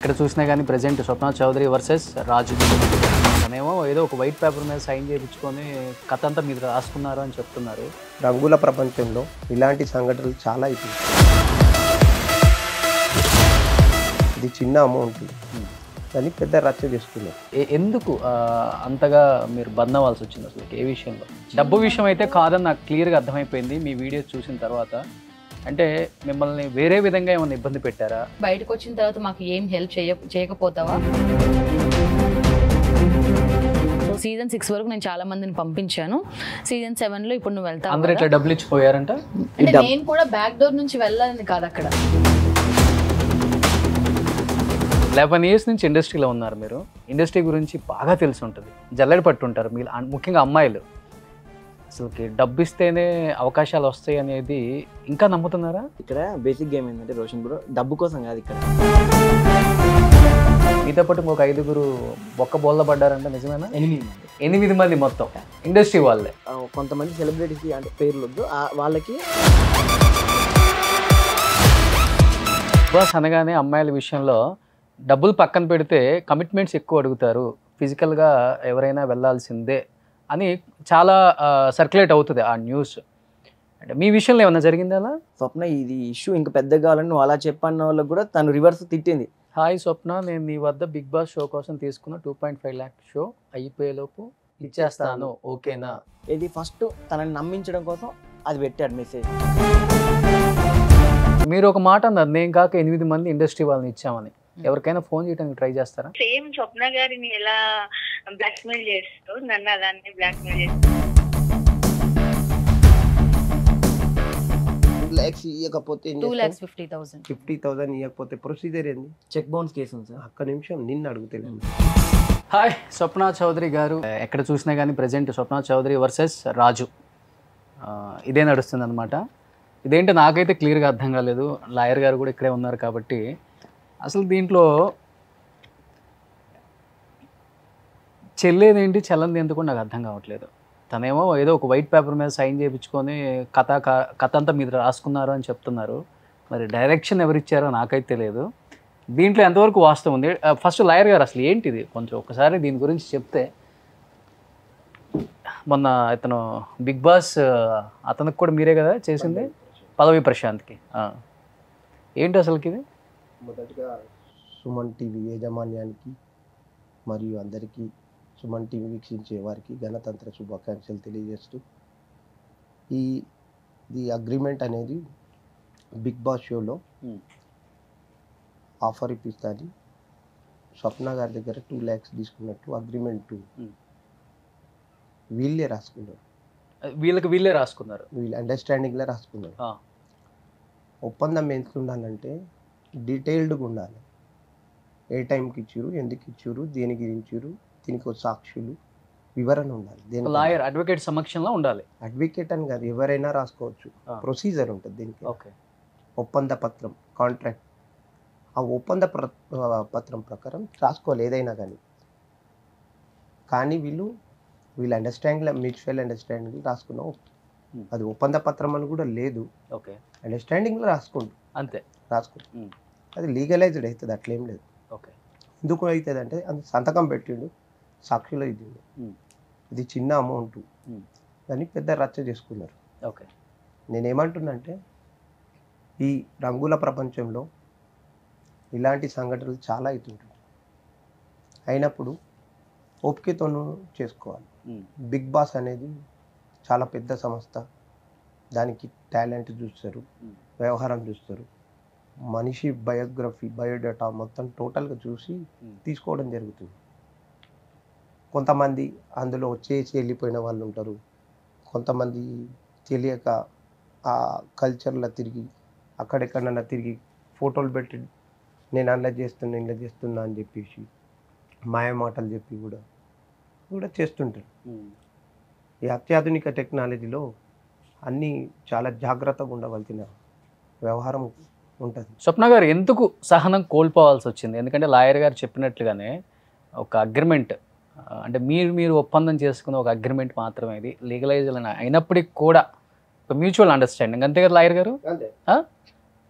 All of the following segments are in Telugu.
ఎక్కడ చూసినా కానీ ప్రజెంట్ స్వప్న చౌదరి వర్సెస్ రాజు తనేమో ఏదో ఒక వైట్ పేపర్ మీద సైన్ చేయించుకొని కథ అంతా మీరు రాసుకున్నారు అని చెప్తున్నారు రంగుల ప్రపంచంలో ఇలాంటి సంఘటనలు చాలా అవుతుంది ఇది చిన్న అమౌంట్ దాన్ని పెద్ద రచ్చ చేస్తున్నారు ఏ- ఎందుకు ఆ, అంతగా మీరు బంద్ అవ్వాల్సి వచ్చింది అసలు ఏ విషయంలో డబ్బు విషయం అయితే కాదని నాకు క్లియర్గా అర్థమైపోయింది మీ వీడియోస్ చూసిన తర్వాత అంటే మిమ్మల్ని వేరే విధంగా ఏమైనా ఇబ్బంది పెట్టారా బయటకు వచ్చిన తర్వాత మాకు ఏం హెల్ప్ చేయ చేయకపోతావా సో సీజన్ సిక్స్ వరకు నేను చాలా మందిని పంపించాను సీజన్ సెవెన్ లో ఇప్పుడు నువ్వు వెళ్తావు అందరు కదా. ఇట్లా డబ్బులు ఇచ్చిపోయారంట అంటే నేను కూడా బ్యాక్ డోర్ నుంచి వెళ్ళాలని కాదు అక్కడ లెవెన్ ఇయర్స్ నుంచి ఇండస్ట్రీలో ఉన్నారు మీరు ఇండస్ట్రీ గురించి బాగా తెలిసి ఉంటుంది జల్లెడ పట్టుంటారు మీరు అన్- ముఖ్యంగా అమ్మాయిలు అసలుకి డబ్బు ఇస్తేనే అవకాశాలు వస్తాయి అనేది ఇంకా నమ్ముతున్నారా ఇక్కడ బేసిక్ గేమ్ ఏంటంటే రోషన్ బ్రో డబ్బు కోసం కాదు ఇక్కడ మీతో పాటు ఇంకొక ఐదుగురు ఒక్క బోల్ల పడ్డారంట నిజమేనా ఎనిమిది మంది ఎనిమిది మంది మొత్తం ఇండస్ట్రీ వాళ్ళే ఆ, కొంతమంది సెలబ్రిటీస్ అంటే పేర్లు వద్దు ఆ, వాళ్ళకి బాస్ అనగానే అమ్మాయిల విషయంలో డబ్బులు పక్కన పెడితే కమిట్మెంట్స్ ఎక్కువ అడుగుతారు ఫిజికల్గా ఎవరైనా వెళ్ళాల్సిందే అని చాలా సర్క్యులేట్ అవుతుంది ఆ న్యూస్ అంటే మీ విషయంలో ఏమైనా జరిగిందా అలా స్వప్న ఇది ఇష్యూ ఇంకా పెద్దగా కావాలని నువ్వు అలా చెప్పన్న వాళ్ళకి కూడా తను రివర్స్ తిట్టింది హాయ్ స్వప్న నేను నీ వద్ద బిగ్ బాస్ షో కోసం తీసుకున్న two point five lakh show అయిపోయేలోపు ఇచ్చేస్తాను ఓకేనా ఇది ఫస్ట్ తనని నమ్మించడం కోసం అది పెట్టాడు మెసేజ్ మీరు ఒక మాట అన్నారు నేను కాక ఎనిమిది మంది ఇండస్ట్రీ వాళ్ళని ఇచ్చామని ఎవరికైనా ఫోన్ చేయడానికి ట్రై చేస్తారా సేమ్ స్వప్న గారిని ఎలా బ్లాక్మెయిల్ చేస్తూ నన్ను అలానే బ్లాక్మెయిల్ చేస్తూ టూ ల్యాక్స్ ఇవ్వకపోతే two lakhs fifty thousand fifty thousand ఇవ్వకపోతే ప్రొసీజర్ ఏంది చెక్ బౌన్స్ కేసు ఉంది సార్ ఒక్క నిమిషం నిన్ను అడుగుతలేను హాయ్ స్వప్న చౌదరి గారు ఎక్కడ చూసినా కానీ ప్రజెంట్ స్వప్న చౌదరి వర్సెస్ రాజు ఆ, ఇదే నడుస్తుంది అనమాట ఇదేంటో నాకైతే క్లియర్గా అర్థం కాలేదు లాయర్ గారు కూడా ఇక్కడే ఉన్నారు కాబట్టి అసలు దీంట్లో చెల్లేదేంటి చెల్లంది ఎందుకు నాకు అర్థం కావట్లేదు తనేమో ఏదో ఒక వైట్ పేపర్ మీద సైన్ చేయించుకొని కథ క- కథ అంతా మీరు రాసుకున్నారు అని చెప్తున్నారు మరి డైరెక్షన్ ఎవరిచ్చారో నాకైతే తెలియదు దీంట్లో ఎంతవరకు వాస్తవం ఉంది ఫస్ట్ లాయర్ గారు అసలు ఏంటిది కొంచెం ఒకసారి దీని గురించి చెప్తే మొన్న ఇతను బిగ్ బాస్ అతనికి కూడా మీరే కదా చేసింది పదవి ప్రశాంత్కి ఆ. ఏంటి అసలుకి ఇది మొదటగా సుమన్ టీవీ యాజమాన్యానికి మరియు అందరికీ సుమన్ టీవీ వీక్షించే వారికి గణతంత్ర శుభాకాంక్షలు తెలియజేస్తూ ఈ ఈ అగ్రిమెంట్ అనేది బిగ్ బాస్ షోలో Hmm. ఆఫర్ ఇప్పిస్తాను స్వప్న గారి దగ్గర టూ ల్యాక్స్ తీసుకున్నట్టు అగ్రిమెంట్ Hmm. వీళ్ళే రాసుకున్నారు వీళ్ళకి వీళ్ళే రాసుకున్నారు వీళ్ళ అండర్స్టాండింగ్లో రాసుకున్నారు ఆ. ఒప్పందం ఎంత ఉండాలంటే డీటెయిల్డ్గా ఉండాలి ఏ టైంకి ఇచ్చారు ఎందుకు ఇచ్చారు దేనికి ఇచ్చారు దీనికి ఒక సాక్షులు వివరణ ఉండాలి దేనికి లాయర్ అడ్వకేట్ సమక్షంలో ఉండాలి అడ్వకేట్ అని కాదు ఎవరైనా రాసుకోవచ్చు ఆ. ప్రొసీజర్ ఉంటుంది దీనికి ఓకే ఒప్పంద పత్రం కాంట్రాక్ట్ ఆ ఒప్పంద ప్ర- ఆ, పత్రం ప్రకారం రాసుకోవాలి ఏదైనా కానీ కానీ వీళ్ళు వీళ్ళ అండర్స్టాండింగ్ మ్యూచువల్ అండర్స్టాండింగ్ రాసుకున్నాం Hmm. అది ఒప్పంద పత్రం అని కూడా లేదు ఓకే అండర్స్టాండింగ్లో రాసుకోండి అంతే రాసుకోండి Hmm. అది లీగలైజ్డ్ అవుతుంది అట్లేం లేదు ఓకే ఎందుకు అవుతుంది అంటే అది సంతకం పెట్టిండు సాక్షులు ఇద్దిండు Hmm. ఇది చిన్న అమౌంట్ Hmm. దాన్ని పెద్ద రచ్చ చేసుకున్నారు ఓకే నేనేమంటున్నంటే ఈ రంగుల ప్రపంచంలో ఇలాంటి సంఘటనలు చాలా అవుతుంటాయి అయినప్పుడు ఓపికతోనూ చేసుకోవాలి బిగ్ బాస్ అనేది చాలా పెద్ద సంస్థ దానికి టాలెంట్ చూస్తారు Hmm. వ్యవహారం చూస్తారు మనిషి బయోగ్రఫీ బయోడేటా మొత్తం టోటల్గా చూసి Hmm. తీసుకోవడం జరుగుతుంది కొంతమంది అందులో వచ్చేసి వెళ్ళిపోయిన వాళ్ళు ఉంటారు కొంతమంది తెలియక ఆ కల్చర్లో తిరిగి అక్కడెక్కడన్నా తిరిగి ఫోటోలు పెట్టి నేను అలా చేస్తున్నా ఇలా చేస్తున్నా అని చెప్పేసి మాయ మాటలు చెప్పి కూడా కూడా చేస్తుంటారు ఈ అత్యాధునిక టెక్నాలజీలో అన్నీ చాలా జాగ్రత్తగా ఉండవలసిన వ్యవహారం ఉంటుంది స్వప్న గారు ఎందుకు సహనం కోల్పోవాల్సి వచ్చింది ఎందుకంటే లాయర్ గారు చెప్పినట్లుగానే ఒక అగ్రిమెంట్ అంటే మీరు మీరు ఒప్పందం చేసుకున్న ఒక అగ్రిమెంట్ మాత్రమే ఇది లీగలైజ్ అయినప్పటికీ కూడా ఒక మ్యూచువల్ అండర్స్టాండింగ్ అంతే కదా లాయర్ గారు అంతే ఆ?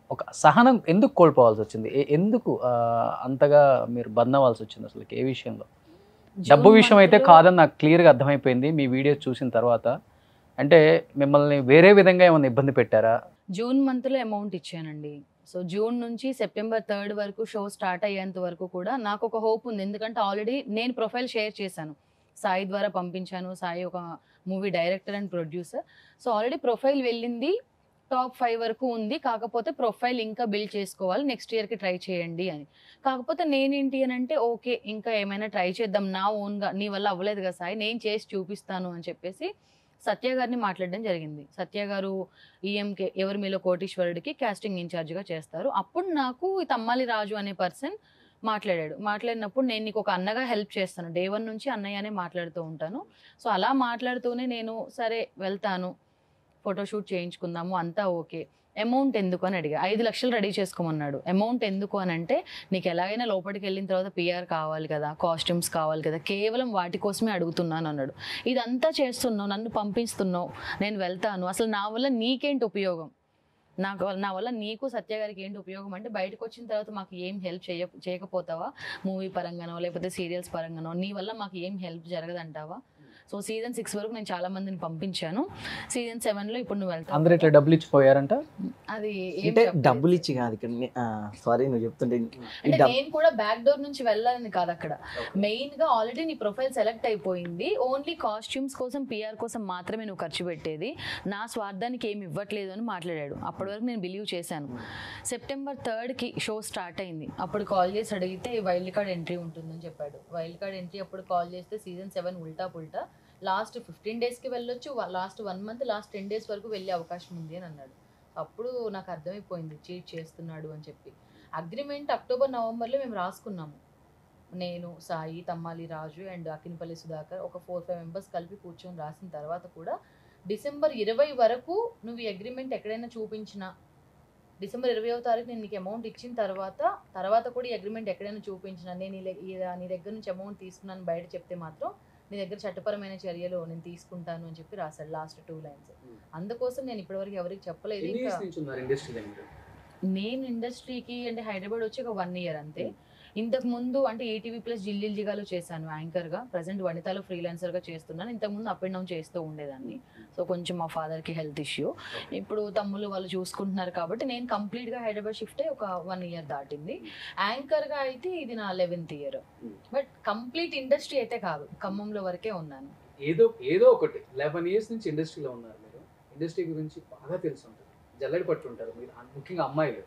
ఒక సహనం ఎందుకు కోల్పోవాల్సి వచ్చింది ఎ- ఎందుకు ఆ, అంతగా మీరు బంద్ అవ్వాల్సి వచ్చింది అసలు ఏ విషయంలో డబ్బు జూన్ విషయం అయితే month లో- కాదని నాకు క్లియర్గా అర్థమైపోయింది మీ వీడియో చూసిన తర్వాత అంటే మిమ్మల్ని వేరే విధంగా ఏమైనా ఇబ్బంది పెట్టారా జూన్ మంత్లో అమౌంట్ ఇచ్చానండి సో జూన్ నుంచి సెప్టెంబర్ థర్డ్ వరకు షో స్టార్ట్ అయ్యేంత వరకు కూడా నాకు ఒక హోప్ ఉంది ఎందుకంటే ఆల్రెడీ నేను ప్రొఫైల్ షేర్ చేశాను సాయి ద్వారా పంపించాను సాయి ఒక movie director and producer so already profile వెళ్ళింది టాప్ ఫైవ్ వరకు ఉంది కాకపోతే ప్రొఫైల్ ఇంకా బిల్డ్ చేసుకోవాలి నెక్స్ట్ ఇయర్కి ట్రై చేయండి అని కాకపోతే నేనేంటి అని అంటే ఓకే ఇంకా ఏమైనా ట్రై చేద్దాం నా ఓన్గా నీ వల్ల అవ్వలేదు కదా సాయి నేను చేసి చూపిస్తాను అని చెప్పేసి సత్య గారిని మాట్లాడడం జరిగింది సత్య గారు ఈఎంకే ఎవరి మీలో కోటీశ్వరుడికి కాస్టింగ్ ఇన్ఛార్జ్గా చేస్తారు అప్పుడు నాకు ఈ తమ్మాలి రాజు అనే పర్సన్ మాట్లాడాడు మాట్లాడినప్పుడు నేను నీకు ఒక అన్నగా హెల్ప్ చేస్తాను డే వన్ నుంచి అన్నయ్యనే మాట్లాడుతూ ఉంటాను సో అలా మాట్లాడుతూనే నేను సరే వెళ్తాను ఫోటోషూట్ చేయించుకుందాము అంతా ఓకే అమౌంట్ ఎందుకు అని అడిగా ఐదు లక్షలు రెడీ చేసుకోమన్నాడు అమౌంట్ ఎందుకు అని అంటే నీకు ఎలాగైనా లోపలికి వెళ్ళిన తర్వాత పిఆర్ కావాలి కదా కాస్ట్యూమ్స్ కావాలి కదా కేవలం వాటి కోసమే అడుగుతున్నాను అన్నాడు ఇదంతా చేస్తున్నావు నన్ను పంపిస్తున్నావు నేను వెళ్తాను అసలు నా వల్ల నీకేంటి ఉపయోగం నాకు నా వల్ల నీకు సత్య గారికి ఏంటి ఉపయోగం అంటే బయటకు వచ్చిన తర్వాత మాకు ఏం హెల్ప్ చేయ చేయకపోతావా మూవీ పరంగానో లేకపోతే సీరియల్స్ పరంగానో నీ వల్ల మాకు ఏం హెల్ప్ జరగదంటావా సో సీజన్ సిక్స్ వరకు నేను చాలా మందిని పంపించాను సీజన్ సెవెన్లో ఇప్పుడు నువ్వు వెళ్తావు అందరు ఇట్లా డబ్బులు ఇచ్చిపోయారంట అది ఏం అంటే చెప్పలేదు. డబ్బులు ఇచ్చి కాదు ఇక్కడ సారీ నువ్వు చెప్తుంటే ఈ అంటే డబ్- నేను కూడా బ్యాక్ డోర్ నుంచి వెళ్ళాలని కాదు అక్కడ మెయిన్ గా ఆల్రెడీ నీ ప్రొఫైల్ సెలెక్ట్ అయిపోయింది ఓన్లీ కాస్ట్యూమ్స్ కోసం పిఆర్ కోసం మాత్రమే నువ్వు ఖర్చు పెట్టేది నా స్వార్థానికి ఏమి ఇవ్వట్లేదు అని మాట్లాడాడు అప్పటి వరకు నేను బిలీవ్ చేశాను సెప్టెంబర్ థర్డ్ కి షో స్టార్ట్ అయింది అప్పుడు కాల్ చేసి అడిగితే వైల్డ్ కార్డ్ ఎంట్రీ ఉంటుందని చెప్పాడు వైల్డ్ కార్డ్ ఎంట్రీ అప్పుడు కాల్ చేస్తే season seven Ulta Pulta last fifteen డేస్కి వెళ్ళొచ్చు last one month last ten days వరకు వెళ్ళే అవకాశం ఉంది అని అన్నాడు అప్పుడు నాకు అర్థమైపోయింది చీట్ చేస్తున్నాడు అని చెప్పి అగ్రిమెంట్ అక్టోబర్ నవంబర్లో మేము రాసుకున్నాము నేను సాయి తమ్మాలి రాజు అండ్ అకినపల్లి సుధాకర్ ఒక ఫోర్ ఫైవ్ మెంబర్స్ కలిపి కూర్చొని రాసిన తర్వాత కూడా డిసెంబర్ ఇరవై వరకు నువ్వు ఈ అగ్రిమెంట్ ఎక్కడైనా చూపించినా డిసెంబర్ ఇరవైవ తారీఖు నేను నీకు అమౌంట్ ఇచ్చిన తర్వాత తర్వాత కూడా ఈ అగ్రిమెంట్ ఎక్కడైనా చూపించినా నేను ఈ లె- ఈ నీ దగ్గర నుంచి అమౌంట్ తీసుకున్నాను బయట చెప్తే మాత్రం నీ దగ్గర చట్టపరమైన చర్యలు నేను తీసుకుంటాను అని చెప్పి రాశాడు లాస్ట్ టూ లైన్స్ అందుకోసం నేను ఇప్పటివరకు ఎవరికి చెప్పలేదు ఇంకా నేను ఇండస్ట్రీకి అంటే హైదరాబాద్ వచ్చి ఒక వన్ ఇయర్ అంతే ఇంతకు ముందు అంటే ఈటీవీ ప్లస్ జిల్లిల్ జిగాలో చేశాను యాంకర్ గా ప్రజెంట్ వనితాలో ఫ్రీలాన్సర్ గా చేస్తున్నాను ఇంతకు ముందు అప్ అండ్ డౌన్ చేస్తూ ఉండేదాన్ని సో కొంచెం మా ఫాదర్ కి హెల్త్ ఇష్యూ ఇప్పుడు తమ్ముళ్ళు వాళ్ళు చూసుకుంటున్నారు కాబట్టి నేను కంప్లీట్ గా హైదరాబాద్ షిఫ్ట్ అయ్యి ఒక వన్ ఇయర్ దాటింది యాంకర్ గా అయితే ఇది నా eleventh year but complete industry అయితే కాదు ఖమ్మంలో వరకే ఉన్నాను ఏదో ఏదో ఒకటి లెవెన్ ఇయర్స్ నుంచి ఇండస్ట్రీలో ఉన్నారు మీరు ఇండస్ట్రీ గురించి బాగా తెలిసి ఉంటుంది జల్లడి పట్టు ఉంటారు మీరు అన్- ముఖ్యంగా అమ్మాయిలు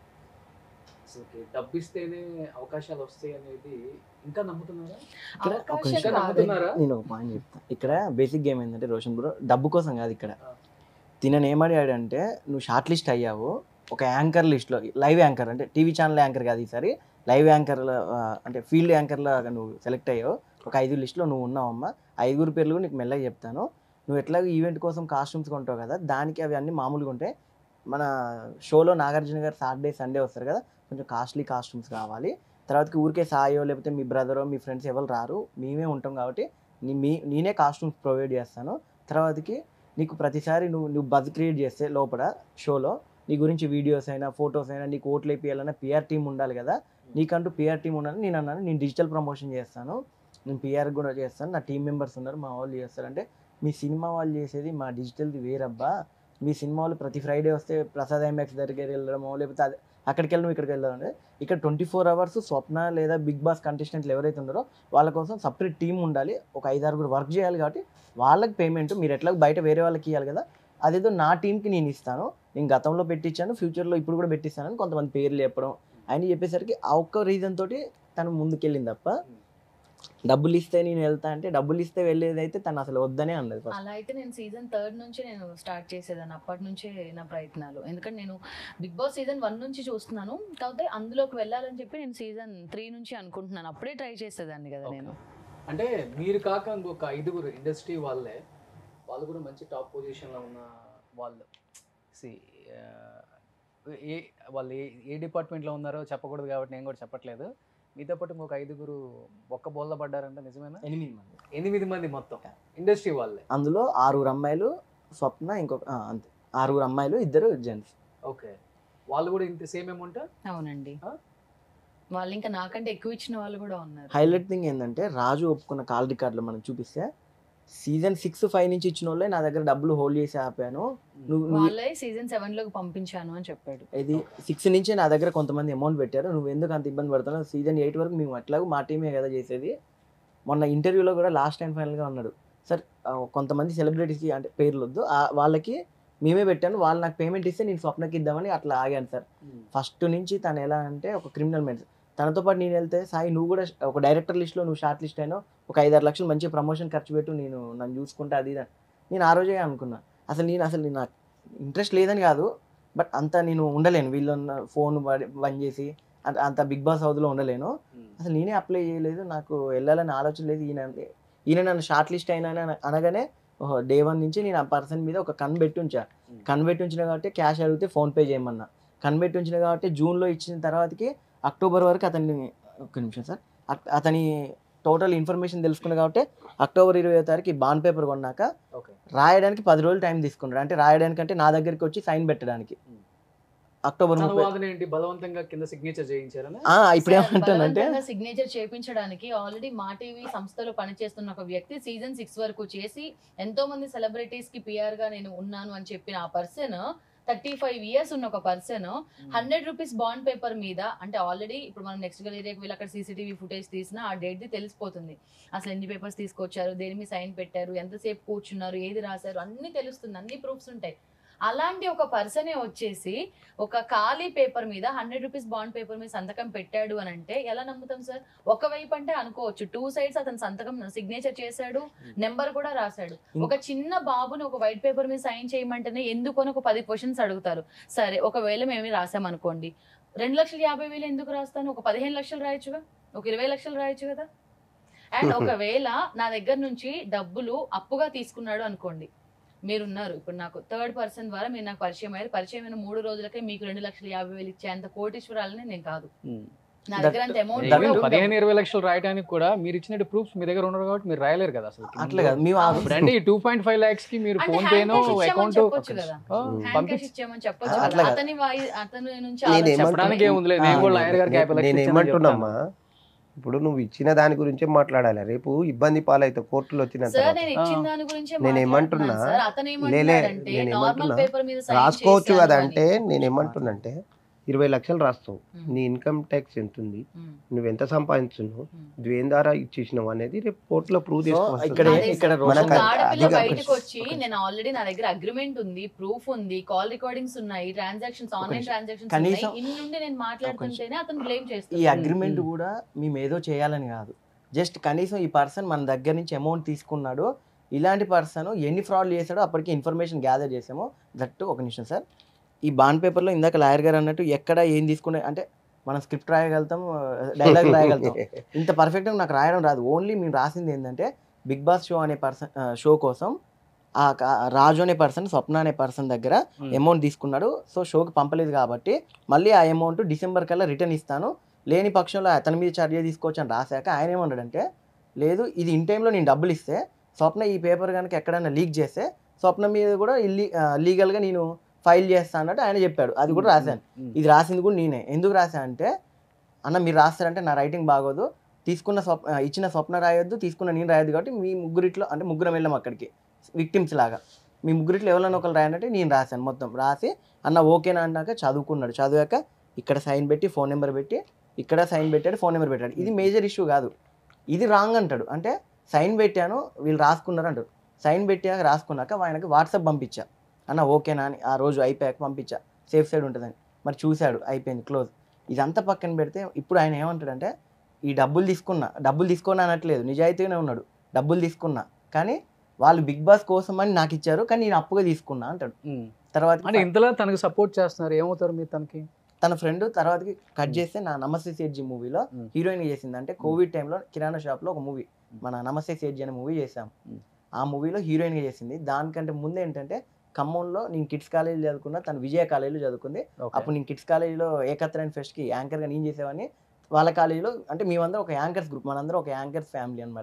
అసలు డబ్బు ఇస్తేనే అవకాశాలు వస్తాయి అనేది ఇంకా నమ్ముతున్నారా ఇక్కడ ఒక అవకాశం నిమిషం కాదు నమ్ముతున్నారా? నేను ఒక పాయింట్ చెప్తాను ఇక్కడ బేసిక్ గేమ్ ఏంటంటే రోషన్ బ్రో డబ్బు కోసం కాదు ఇక్కడ ఆ. తినని ఏమడిగాడంటే నువ్వు షార్ట్ లిస్ట్ అయ్యావు ఒక యాంకర్ లిస్ట్లో లైవ్ యాంకర్ అంటే టీవీ ఛానల్ యాంకర్ కాదు ఈసారి లైవ్ యాంకర్లో అంటే ఫీల్డ్ యాంకర్లో నువ్వు సెలెక్ట్ అయ్యావు ఒక ఐదు లిస్ట్లో నువ్వు ఉన్నావమ్మా ఐదుగురు పేర్లు కూడా నీకు మెల్లగా చెప్తాను నువ్వు ఎట్లాగో ఈవెంట్ కోసం కాస్ట్యూమ్స్ కొంటావు కదా దానికి అవి అన్నీ మామూలుగా ఉంటాయి మన షోలో నాగార్జున గారు సాటర్డే సండే వస్తారు కదా కొంచెం కాస్ట్లీ కాస్ట్యూమ్స్ కావాలి తర్వాతకి ఊరికే సాయో లేకపోతే మీ బ్రదరో మీ ఫ్రెండ్స్ ఎవరు రారు మేమే ఉంటాం కాబట్టి నీ మీ నేనే కాస్ట్యూమ్స్ ప్రొవైడ్ చేస్తాను తర్వాతకి నీకు ప్రతిసారి నువ్వు నువ్వు బజ్ క్రియేట్ చేస్తే లోపల షోలో నీ గురించి వీడియోస్ అయినా ఫొటోస్ అయినా నీకు ఓట్లు వేయాలన్నా పిఆర్ టీం ఉండాలి కదా నీకంటూ పిఆర్ టీం ఉండాలి నేను అన్నాను నేను డిజిటల్ ప్రమోషన్ చేస్తాను నేను పిఆర్ కూడా చేస్తాను నా టీం మెంబర్స్ ఉన్నారు మా వాళ్ళు చేస్తారంటే మీ సినిమా వాళ్ళు చేసేది మా డిజిటల్ది వేరబ్బా మీ సినిమా వాళ్ళు ప్రతి ఫ్రైడే వస్తే ప్రసాద్ ఎంఎక్స్ దగ్గరికి వెళ్ళడమో లేకపోతే అది అక్కడికి వెళ్ళడం ఇక్కడికి వెళ్ళడం అంటే ఇక్కడ ట్వంటీ ఫోర్ అవర్స్ స్వప్న లేదా బిగ్ బాస్ కంటెస్టెంట్లు ఎవరైతే ఉన్నారో వాళ్ళ కోసం సపరేట్ టీం ఉండాలి ఒక ఐదారుగురు వర్క్ చేయాలి కాబట్టి వాళ్ళకి పేమెంట్ మీరు ఎట్లా బయట వేరే వాళ్ళకి ఇవ్వాలి కదా అదేదో నా టీంకి నేను ఇస్తాను నేను గతంలో పెట్టించాను ఫ్యూచర్లో ఇప్పుడు కూడా పెట్టిస్తానని కొంతమంది పేర్లు చెప్పడం ఆయన చెప్పేసరికి ఆ ఒక్క రీజన్ తోటి తను ముందుకెళ్ళింది తప్ప డబ్బులు ఇస్తే నేను వెళ్తా అంటే డబ్బులు ఇస్తే వెళ్ళేది అయితే తను అసలు వద్దనే అన్నది ఫస్ట్ అలా అయితే నేను సీజన్ థర్డ్ నుంచి నేను స్టార్ట్ చేసేదాన్ని అప్పటి నుంచే నా ప్రయత్నాలు ఎందుకంటే నేను బిగ్ బాస్ సీజన్ వన్ నుంచి చూస్తున్నాను కాకపోతే అందులోకి వెళ్ళాలని చెప్పి నేను సీజన్ త్రీ నుంచి అనుకుంటున్నాను అప్పుడే ట్రై చేసేదాన్ని కదా నేను అంటే మీరు కాక ఇంకొక ఐదుగురు ఇండస్ట్రీ వాళ్ళే వాళ్ళు కూడా మంచి టాప్ పొజిషన్లో ఉన్న వాళ్ళు See, ఆ, ఏ వాళ్ళు ఏ ఏ డిపార్ట్మెంట్లో ఉన్నారో చెప్పకూడదు కాబట్టి నేను కూడా చెప్పట్లేదు మీతో పాటు ఇంకొక ఐదుగురు ఒక్క బోల్ల పడ్డారంటే నిజమేనా ఎనిమిది మంది ఎనిమిది మంది మొత్తం ఇండస్ట్రీ వాళ్ళే అందులో ఆరుగురు అమ్మాయిలు స్వప్న ఇంకొక ఆ, అంతే ఆరుగురు అమ్మాయిలు ఇద్దరు జెంట్స్ ఓకే వాళ్ళు కూడా ఇంత సేమ్ అమౌంట్ అవునండి ఆ? వాళ్ళు ఇంకా నాకంటే ఎక్కువ ఇచ్చిన వాళ్ళు కూడా ఉన్నారు హైలైట్ థింగ్ ఏంటంటే రాజు ఒప్పుకున్న కాల్ రికార్డులు మనం చూపిస్తే సీజన్ సిక్స్ ఫైవ్ నుంచి ఇచ్చిన వాళ్ళే నా దగ్గర డబ్బులు హోల్డ్ చేసి ఆపాను నువ్వు నువ్వు వాళ్ళే సీజన్ సెవెన్ లోకి పంపించాను అని చెప్పాడు ఇది సిక్స్ నుంచి నా దగ్గర కొంతమంది అమౌంట్ పెట్టారు నువ్వు ఎందుకు అంత ఇబ్బంది పడుతున్నావు సీజన్ ఎయిట్ వరకు మేము అట్లాగూ మా టీమే కదా చేసేది మొన్న ఇంటర్వ్యూలో కూడా లాస్ట్ అండ్ ఫైనల్గా ఉన్నాడు సార్ ఆ, కొంతమంది సెలబ్రిటీస్కి అంటే పేర్లు వద్దు ఆ, వాళ్ళకి మేమే పెట్టాను వాళ్ళు నాకు పేమెంట్ ఇస్తే నేను స్వప్నకి ఇద్దామని అట్లా ఆగాను సార్ ఫస్ట్ నుంచి తను ఎలా అంటే ఒక క్రిమినల్ మెంట్ తనతో పాటు నేను వెళ్తే సాయి నువ్వు కూడా ఒక డైరెక్టర్ లిస్ట్లో నువ్వు షార్ట్ లిస్ట్ అయినా ఒక ఐదారు లక్షలు మంచి ప్రమోషన్ ఖర్చు పెట్టు నేను నన్ను చూసుకుంటా అది ఇది అని. నేను ఆ రోజే అనుకున్నా అసలు నేను అసలు నేను నాకు ఇంట్రెస్ట్ లేదని కాదు బట్ అంత నేను ఉండలేను వీళ్ళన్న ఫోన్ బంద్ చేసి అంత అంత బిగ్ బాస్ హౌస్లో ఉండలేను అసలు నేనే అప్లై చేయలేదు నాకు వెళ్ళాలని ఆలోచన లేదు ఈయన ఈయన నన్ను షార్ట్ లిస్ట్ అయినా అని అనగానే ఓహో డే వన్ నుంచి నేను ఆ పర్సన్ మీద ఒక కన్ పెట్టి ఉంచా కన్ పెట్టి ఉంచిన కాబట్టి క్యాష్ అడిగితే ఫోన్పే చేయమన్నా కన్ పెట్టి ఉంచిన కాబట్టి జూన్లో ఇచ్చిన తర్వాతకి అక్టోబర్ వరకు అతన్ని ఒక్క నిమిషం సార్ అక్- అతని టోటల్ ఇన్ఫర్మేషన్ తెలుసుకున్నా కాబట్టి అక్టోబర్ ఇరవై తారీఖు ఈ బాండ్ పేపర్ కొన్నాక ఓకే రాయడానికి పది రోజులు టైం తీసుకున్నాడు అంటే రాయడానికి అంటే నా దగ్గరికి వచ్చి సైన్ పెట్టడానికి అక్టోబర్ తన ముప్పై వాదన ఏంటి బలవంతంగా కింద సిగ్నేచర్ చేయించారని ఆ, ఇప్పుడు ఏమంటానంటే సిగ్నేచర్ చేయించడానికి ఆల్రెడీ మా టీవీ సంస్థలో పనిచేస్తున్న ఒక వ్యక్తి సీజన్ సిక్స్ వరకు చేసి ఎంతో మంది సెలబ్రిటీస్ కి పిఆర్ గా నేను ఉన్నాను అని చెప్పిన ఆ పర్సన్ థర్టీ ఫైవ్ ఇయర్స్ ఉన్న ఒక person hundred rupees bond paper మీద అంటే ఆల్రెడీ ఇప్పుడు మనం నెక్స్ట్ ఏరియాకి వెళ్ళి అక్కడ సీసీటీవీ ఫుటేజ్ తీసినా ఆ డేట్ ది తెలిసిపోతుంది అసలు ఎన్ని పేపర్స్ తీసుకొచ్చారు దేని మీద సైన్ పెట్టారు ఎంతసేపు కూర్చున్నారు ఏది రాశారు అన్ని తెలుస్తుంది అన్ని ప్రూఫ్స్ ఉంటాయి అలాంటి ఒక పర్సనే వచ్చేసి ఒక ఖాళీ పేపర్ మీద హండ్రెడ్ రూపీస్ బాండ్ పేపర్ మీద సంతకం పెట్టాడు అని అంటే ఎలా నమ్ముతాం సార్ ఒకవైపు అంటే అనుకోవచ్చు టూ సైడ్స్ అతను సంతకం సిగ్నేచర్ చేశాడు నెంబర్ కూడా రాశాడు ఒక చిన్న బాబుని ఒక వైట్ పేపర్ మీద సైన్ చేయమంటేనే ఎందుకు అని ఒక పది క్వశ్చన్స్ అడుగుతారు సరే ఒకవేళ మేము రాసామనుకోండి రెండు లక్షల యాభై వేలు ఎందుకు రాస్తాను ఒక పదిహేను లక్షలు రాయొచ్చుగా ఒక ఇరవై లక్షలు రాయొచ్చు కదా అండ్ ఒకవేళ నా దగ్గర నుంచి డబ్బులు అప్పుగా తీసుకున్నాడు అనుకోండి మీరున్నారు ఇప్పుడు నాకు థర్డ్ పర్సన్ ద్వారా మీరు నాకు పరిచయం అయ్యారు పరిచయం అయిన మూడు రోజులకే మీకు రెండు లక్షల యాభై వేలు ఇచ్చేంత కోటీశ్వరాలని నేను కాదు నా దగ్గర అంత అమౌంట్ That- Even పదిహేను ఇరవై లక్షలు రాయడానికి కూడా మీరు ఇచ్చిన ప్రూఫ్స్ మీ దగ్గర ఉన్నారు కాబట్టి మీరు రాయలేరు కదా అసలు అట్లా కాదు మేము ఆ- ఇప్పుడు అంటే ఈ టూ పాయింట్ ఫైవ్ లాక్స్ కి మీరు అంటే ఫోన్ hand పేనో cash ఇచ్చామని అకౌంట్ చెప్పొచ్చు కదా. హ్యాండ్ క్యాష్ పంపించి ఇచ్చామని చెప్పొచ్చు అట్లా కదా. కాదు. అతని వాయి అతని నుంచి నేను ఆలోచన- ఏమంటున్నా- చెప్పడానికి ఏముంది లేదు నేను కూడా లాయర్ గారికి యాభై లక్షలు నేను ఇచ్చానని ఏమంటున్నామ్మా ఇప్పుడు నువ్వు ఇచ్చిన దాని గురించే మాట్లాడాలి రేపు ఇబ్బంది పాలైతే కోర్టులో వచ్చిన సార్ తర్వాత నేను ఇచ్చిన దాని గురించే నేను మాట్లాడుతున్నాను ఏమంటున్నా? సార్. అతను లేలే, ఏమంటున్నాడంటే నేను నార్మల్ ఏమంటున్నా? పేపర్ మీద sign రాసుకోవచ్చు చేశాను కదా అని. అంటే నేను ఏమంటున్నంటే ఇరవై లక్షలు రాస్తావు ఉమ్. నీ ఇన్కమ్ ట్యాక్స్ ఎంత ఉంది ఉమ్. నువ్వు ఎంత సంపాదించున్నావు ఉమ్. దేని ద్వారా ఇచ్చేసినావు అనేది రేపు కోర్టులో ప్రూవ్ సో చేసుకోవచ్చు ఇక్కడ అదే ఇక్కడ సార్. రోషన్ మనకు ఒక అది- ఆడపిల్ల అది కాదు. బయటకు వచ్చి ఒక నేను ఆల్రెడీ నా దగ్గర అగ్రిమెంట్ ఉంది ప్రూఫ్ ఉంది కాల్ రికార్డింగ్స్ ఉన్నాయి ట్రాన్సాక్షన్స్ ఆన్లైన్ నిమిషం. ట్రాన్సాక్షన్స్ కనీసం- ఉన్నాయి ఇన్ని నుండి నేను మాట్లాడుతుంటేనే అతను బ్లేమ్ ఈ చేస్తాను అగ్రిమెంట్ ఉమ్. కూడా మేము ఏదో చేయాలని కాదు జస్ట్ కనీసం ఈ పర్సన్ మన దగ్గర నుంచి అమౌంట్ తీసుకున్నాడు ఇలాంటి పర్సన్ ఎన్ని ఫ్రాడ్లు చేశాడో అప్పటికి ఇన్ఫర్మేషన్ గ్యాదర్ చేసాము దట్టు ఒక నిమిషం సార్ ఈ బాండ్ పేపర్లో ఇందాక లాయర్ గారు అన్నట్టు ఎక్కడ ఏం తీసుకునే అంటే మనం స్క్రిప్ట్ రాయగలుగుతాం డైలాగ్ రాయగలుగుతాం ఇంత పర్ఫెక్ట్గా నాకు రాయడం రాదు ఓన్లీ మేము రాసింది ఏంటంటే బిగ్ బాస్ షో అనే పర్సన్ షో కోసం ఆ క- రాజు అనే పర్సన్ స్వప్న అనే పర్సన్ దగ్గర Hmm. అమౌంట్ తీసుకున్నాడు సో షోకి పంపలేదు కాబట్టి మళ్ళీ ఆ అమౌంట్ డిసెంబర్ కల్లా రిటర్న్ ఇస్తాను లేని పక్షంలో అతని మీద చర్య తీసుకోవచ్చు అని రాశాక ఆయన ఏమన్నాడంటే లేదు ఇది ఇన్ టైంలో నేను డబ్బులు ఇస్తే స్వప్న ఈ పేపర్ కనుక ఎక్కడైనా లీక్ చేస్తే స్వప్న మీద కూడా ఇల్లీ లీగల్గా నేను ఫైల్ చేస్తా అన్నట్టు ఆయన చెప్పాడు అది కూడా రాశాను ఇది రాసింది కూడా నేనే ఎందుకు రాశా అంటే అన్న మీరు రాస్తారంటే నా రైటింగ్ బాగోదు తీసుకున్న స్వప్ ఆ, ఇచ్చిన స్వప్న రాయొద్దు తీసుకున్న నేను రాయొద్దు కాబట్టి మీ ముగ్గురిట్లో అంటే ముగ్గురం వెళ్ళాం అక్కడికి విక్టిమ్స్ లాగా మీ ముగ్గురిట్లో ఎవరైనా ఒకరు రాయనంటే నేను రాశాను మొత్తం రాసి అన్న ఓకేనా అన్నాక చదువుకున్నాడు చదివాక ఇక్కడ సైన్ పెట్టి ఫోన్ నెంబర్ పెట్టి ఇక్కడ సైన్ పెట్టాడు ఫోన్ నెంబర్ పెట్టాడు ఇది మేజర్ ఇష్యూ కాదు ఇది రాంగ్ అంటాడు అంటే సైన్ పెట్టాను వీళ్ళు రాసుకున్నారు అంటారు సైన్ పెట్టాక రాసుకున్నాక ఆయనకి వాట్సాప్ పంపించా అన్న ఓకేనా అని ఆ రోజు అయిపోయాక పంపించా సేఫ్ సైడ్ ఉంటుందని మరి చూశాడు అయిపోయింది క్లోజ్ ఇదంతా పక్కన పెడితే ఇప్పుడు ఆయన ఏమంటాడంటే ఈ డబ్బులు తీసుకున్నా డబ్బులు తీసుకున్నా అనట్లేదు నిజాయితీగానే ఉన్నాడు డబ్బులు తీసుకున్నా కానీ వాళ్ళు బిగ్ బాస్ కోసం అని నాకు ఇచ్చారు కానీ నేను అప్పుగా తీసుకున్నా అంటాడు తర్వాత అంటే ఇంతలా తనకు సపోర్ట్ చేస్తున్నారు ఏమవుతారు మీరు తనకి తన ఫ్రెండ్ తర్వాతకి కట్ చేస్తే నా నమస్తే సేట్జీ మూవీలో Hmm. హీరోయిన్ చేసింది అంటే కోవిడ్ టైంలో కిరాణా షాప్లో ఒక మూవీ మన నమస్తే సేట్జీ అనే మూవీ చేసాం Hmm. ఆ మూవీలో హీరోయిన్గా చేసింది దానికంటే ముందు ఏంటంటే ఖమ్మంలో నేను కిడ్స్ కాలేజీ చదువుకున్నా తను విజయ కాలేజీలో చదువుకుంది అప్పుడు నేను కిడ్స్ కాలేజీలో ఏకత్రైన ఫెస్ట్కి యాంకర్గా నేను చేసేవాడిని వాళ్ళ కాలేజీలో అంటే మేమందరం ఒక యాంకర్స్ గ్రూప్ మనందరం ఒక యాంకర్స్ ఫ్యామిలీ అనమాట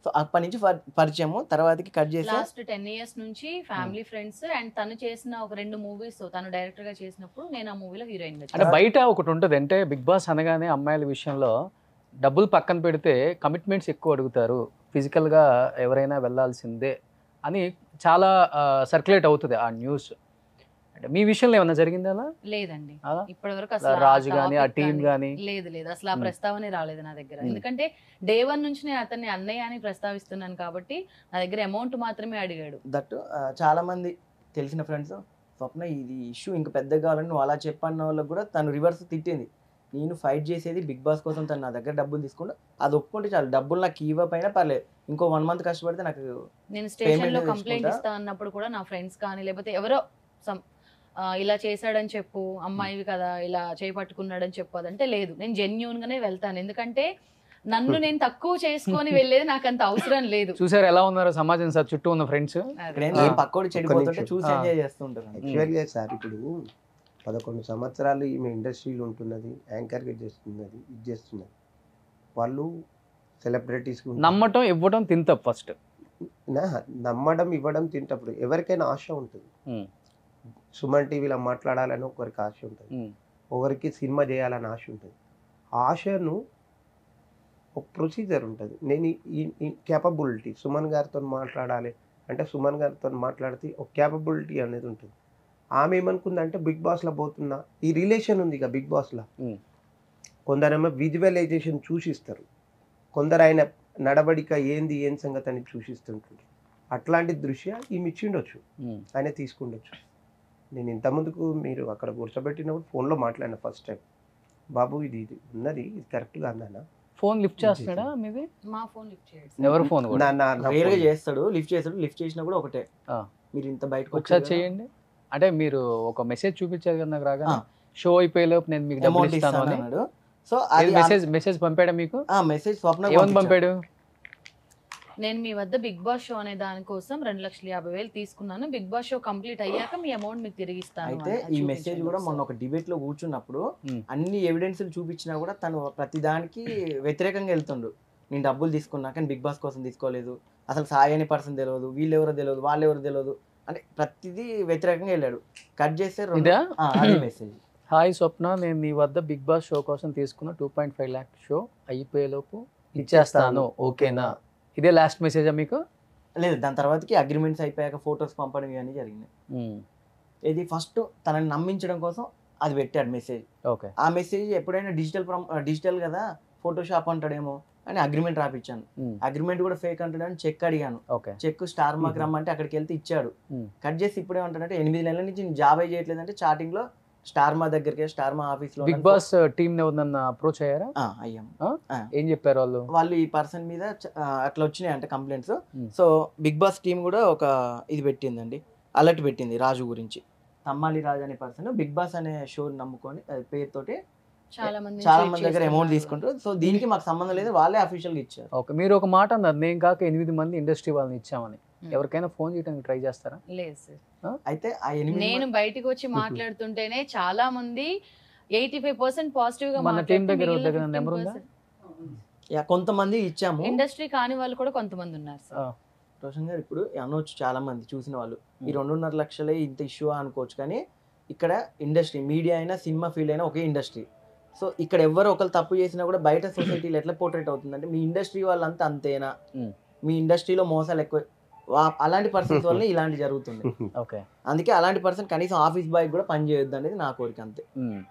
సో అప్పటి నుంచి పరి- పరిచయము తర్వాతకి కట్ చేసి లాస్ట్ టెన్ ఇయర్స్ నుంచి ఫ్యామిలీ ఫ్రెండ్స్ అండ్ తను చేసిన ఒక రెండు మూవీస్ తను డైరెక్టర్ గా చేసినప్పుడు నేను ఆ మూవీలో హీరోయిన్ గా అంటే బయట ఒకటి ఉంటుంది అంటే బిగ్ బాస్ అనగానే అమ్మాయిల విషయంలో డబ్బులు పక్కన పెడితే కమిట్మెంట్స్ ఎక్కువ అడుగుతారు ఫిజికల్గా ఎవరైనా వెళ్ళాల్సిందే అని చాలా సర్క్యులేట్ అవుతుంది ఆ న్యూస్ అంటే మీ విషయంలో ఏమైనా జరిగింది అలా లేదండి అలా? ఇప్పటి వరకు అసలు ఆ రాజు కానీ ఆ topic టీం కానీ- కానీ లేదు లేదు అసలు ఆ Hmm. ప్రస్తావనే రాలేదు నా దగ్గర Hmm. ఎందుకంటే డే వన్ నుంచి నేను అతన్ని అన్నయ్య అని ప్రస్తావిస్తున్నాను కాబట్టి నా దగ్గర అమౌంట్ మాత్రమే అడిగాడు దట్ చాలా మంది తెలిసిన ఫ్రెండ్స్ స్వప్న ఇది ఇష్యూ ఇంకా పెద్దగా కావాలని నువ్వు అలా చెప్పన్న వాళ్ళకి కూడా తను రివర్స్ తిట్టింది నేను ఫైట్ చేసేది బిగ్ బాస్ కోసం తను నా దగ్గర డబ్బులు తీసుకుంటా అది ఒప్పుకుంటే చాలు డబ్బులు నాకు ఇవ్వకపోయినా పర్లేదు ఇంకో వన్ మంత్ కష్టపడితే నాకు నేను స్టేషన్ లో Payment కంప్లైంట్ తీసుకుంటా? ఇస్తా అన్నప్పుడు కూడా నా ఫ్రెండ్స్ కానీ లేకపోతే ఎవరో some, ఆ, ఇలా చేశాడని చెప్పు అమ్మాయివి కదా ఇలా చేపట్టుకున్నాడని చెప్పు అదంటే లేదు నేను జెన్యున్ గానే వెళ్తాను ఎందుకంటే నన్ను నేను తక్కువ చేసుకొని వెళ్ళేది నాకు అంత అవసరం లేదు చూసారు ఎలా ఉన్నారో సమాజం సార్ చుట్టూ ఉన్న ఫ్రెండ్స్ ఇక్కడ అదే. ఏంది ఆ. పక్కోడు చెడిపోతుంటే నిమిషం. చూసి ఆ. ఎంజాయ్ చేస్తుంటారు యాక్చువల్గా సార్ ఇప్పుడు పదకొండు సంవత్సరాలు ఈమె ఇండస్ట్రీలో ఉంటున్నది యాంకర్గా చేస్తున్నది ఇది చేస్తున్నది వాళ్ళు సెలబ్రిటీస్ నమ్మటం ఇవ్వడం తింత ఫస్ట్ నమ్మడం ఇవ్వడం తింటప్పుడు ఎవరికైనా ఆశ ఉంటుంది Hmm. సుమన్ టీవీలో మాట్లాడాలని ఒకరికి ఆశ ఉంటుంది ఒకరికి సినిమా చేయాలని ఆశ ఉంటుంది ఆ ఆశను ఒక ప్రొసీజర్ ఉంటుంది నేను ఈ క్యాపబిలిటీ సుమన్ గారితో మాట్లాడాలి అంటే సుమన్ గారితో మాట్లాడితే ఒక క్యాపబిలిటీ అనేది ఉంటుంది ఆమె ఏమనుకుందంటే బిగ్ బాస్లో పోతున్నా ఈ రిలేషన్ ఉంది ఇక బిగ్ బాస్లో Hmm. కొందరేమో విజువలైజేషన్ చూసిస్తారు కొందరు ఆయన నడవడిక ఏంది ఏం సంగతి అని చూసిస్తుంటారు అట్లాంటి దృశ్య ఈమె ఇచ్చిండొచ్చు ఆయన తీసుకుండొచ్చు నేను ఇంత ముందుకు మీరు అక్కడ కూర్చోబెట్టినప్పుడు ఫోన్లో మాట్లాడిన ఫస్ట్ టైం బాబు ఇది ఇది ఉన్నది ఇది కరెక్ట్గా అన్నానా ఫోన్ లిఫ్ట్ చేస్తున్నాడా మీది మా ఫోన్ లిఫ్ట్ చేయండి ఎవరి ఫోన్ కూడా నా నా నా రేర్ గా phone. చేస్తాడు లిఫ్ట్ చేస్తాడు లిఫ్ట్ చేసినా కూడా ఒకటే ఆ. మీరు ఇంత బయటకు ఒకసారి చేయండి అంటే మీరు ఒక మెసేజ్ చూపించారు కదా నాకు రాగా ఆ. షో అయిపోయేలోపు నేను మీకు డబ్బులు అమౌంట్ ఇస్తాను ఇస్తాను అని అన్నాడు సో అది మెసేజ్ మెసేజ్ పంపాడా మీకు ఆ మెసేజ్ స్వప్న ఏమని పంపాడు నేను మీ వద్ద బిగ్ బాస్ షో అనే దానికోసం రెండు లక్షల యాభై వేలు తీసుకున్నాను బిగ్ బాస్ షో కంప్లీట్ అయ్యాక మీ అమౌంట్ మీకు తిరిగి ఇస్తాను అయితే అని ఈ చూపించాడు మెసేజ్ కూడా మొన్న ఒకసారి. ఒక డిబేట్ లో కూర్చున్నప్పుడు Hmm. అన్ని ఎవిడెన్స్లు చూపించినా కూడా తను ప్రతి దానికి వ్యతిరేకంగా వెళ్తుండు నేను డబ్బులు తీసుకున్నా కానీ బిగ్ బాస్ కోసం తీసుకోలేదు అసలు సాయి అనే పర్సన్ తెలియదు వీళ్ళు ఎవరో తెలియదు వాళ్ళు ఎవరో తెలియదు అంటే ప్రతిదీ వ్యతిరేకంగా వెళ్ళాడు కట్ చేస్తే రెండు- ఇదా ఆ, అదే మెసేజ్ హాయ్ స్వప్న నేను నీ వద్ద బిగ్ బాస్ షో కోసం తీసుకున్న two point five lakh show అయిపోయేలోపు ఇచ్చేస్తాను ఓకేనా ఇదే లాస్ట్ మెసేజా మీకు లేదు దాని తర్వాతకి అగ్రిమెంట్స్ అయిపోయాక ఫొటోస్ పంపడం ఇవన్నీ జరిగినాయి ఇది ఫస్ట్ తనని నమ్మించడం కోసం అది పెట్టాడు మెసేజ్ ఓకే ఆ మెసేజ్ ఎప్పుడైనా డిజిటల్ డిజిటల్ కదా ఫోటోషాప్ అంటాడేమో అని అగ్రిమెంట్ రాపిచ్చాను అగ్రిమెంట్ కూడా ఫేక్ అంటాడని చెక్ అడిగాను ఓకే చెక్ స్టార్ మార్క్ రమ్మంటే అక్కడికి వెళ్తే ఇచ్చాడు Hmm. కట్ చేసి ఇప్పుడు ఏమంటాడంటే ఎనిమిది నెలల నుంచి నేను జాబ్ అయి చేయట్లేదంటే చాటింగ్ లో స్టార్ మా దగ్గరికి స్టార్ మా ఆఫీస్ లో బిగ్ బాస్ టీమ్ ఎవరినన్నా అప్రోచ్ అయ్యారా ఆ, అయ్యాం ఏం చెప్పారు వాళ్ళు వాళ్ళు ఈ పర్సన్ మీద చ- ఆ, అట్లా వచ్చినాయి అంటే complaints Hmm. So big boss team కూడా ఒక ఇది పెట్టిందండి అలర్ట్ పెట్టింది రాజు గురించి తమ్మాలి రాజు అనే పర్సన్ బిగ్ బాస్ అనే షో నమ్ముకొని అది పేరుతోటి చాలా మంది చాలా మంది దగ్గర అమౌంట్ తీసుకుంటారు సో దీనికి మాకు సంబంధం లేదు వాళ్ళే అఫీషియల్ గా ఇచ్చారు ఓకే మీరు ఒక మాట అన్నారు నేను కాక ఎనిమిది మంది ఇండస్ట్రీ వాళ్ళని ఇచ్చామని Hmm. ఎవరికైనా ఫోన్ చేయడానికి ట్రై చేస్తారా లేదు సార్ అయితే ఆ ఎనిమిది నేను బయటికి వచ్చి మాట్లాడుతుంటేనే చాలా మంది ఎయిటీ ఫైవ్ పర్సెంట్ పాజిటివ్ గా మన team దగ్గర దగ్గర నెంబర్ ఉందా? యా, కొంతమంది ఇచ్చాము ఇండస్ట్రీ కాని వాళ్ళు కూడా కొంతమంది ఉన్నారు సార్ ఆ. రోషన్ గారు ఇప్పుడు అనవచ్చు చాలా మంది చూసిన వాళ్ళు ఈ Hmm. రెండున్నర లక్షలే ఇంత ఇష్యూ అనుకోవచ్చు కానీ ఇక్కడ ఇండస్ట్రీ మీడియా అయినా సినిమా ఫీల్డ్ అయినా ఒకే ఇండస్ట్రీ సో ఇక్కడ ఎవరు ఒకరు తప్పు చేసినా కూడా బయట సొసైటీలో ఎట్లా పోర్ట్రేట్ అవుతుంది అంటే మీ ఇండస్ట్రీ వాళ్ళంతా అంతేనా Hmm. మీ ఇండస్ట్రీలో మోసాలు ఎక్కువ వా- అలాంటి పర్సన్స్ వల్ల ఇలాంటి జరుగుతుంది ఓకే అందుకే అలాంటి పర్సన్ కనీసం ఆఫీస్ బాయ్ కూడా పని చేయొద్దు అనేది నా కోరిక అంతే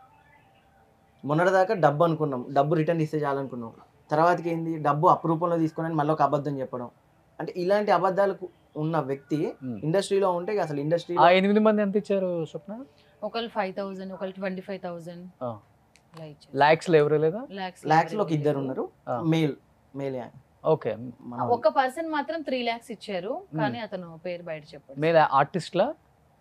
మొన్నటిదాకా డబ్బు అనుకున్నాం డబ్బు రిటర్న్ ఇస్తే చాలనుకున్నాం తర్వాతకి ఏంది డబ్బు అప్రూపంలో తీసుకొని మళ్ళీ ఒక అబద్ధం చెప్పడం అంటే ఇలాంటి అబద్ధాలకు ఉన్న వ్యక్తి ఇండస్ట్రీలో ఉంటే అసలు ఇండస్ట్రీ ఆ ఎనిమిది మంది ఎంత ఇచ్చారు స్వప్న ఒకళ్ళు ఫైవ్ థౌసండ్ ఒకళ్ళు ట్వంటీ ఫైవ్ థౌసండ్ ఆ. లాక్స్ లో ఎవరు లేదా లాక్స్ లో ఒక ఇద్దరు ఉన్నారు ఆ. మేల్ మేల్ ఓకే ఒక పర్సన్ మాత్రం త్రీ లాక్స్ ఇచ్చారు కానీ అతను పేరు బయట చెప్పాడు మీద ఆర్టిస్ట్లా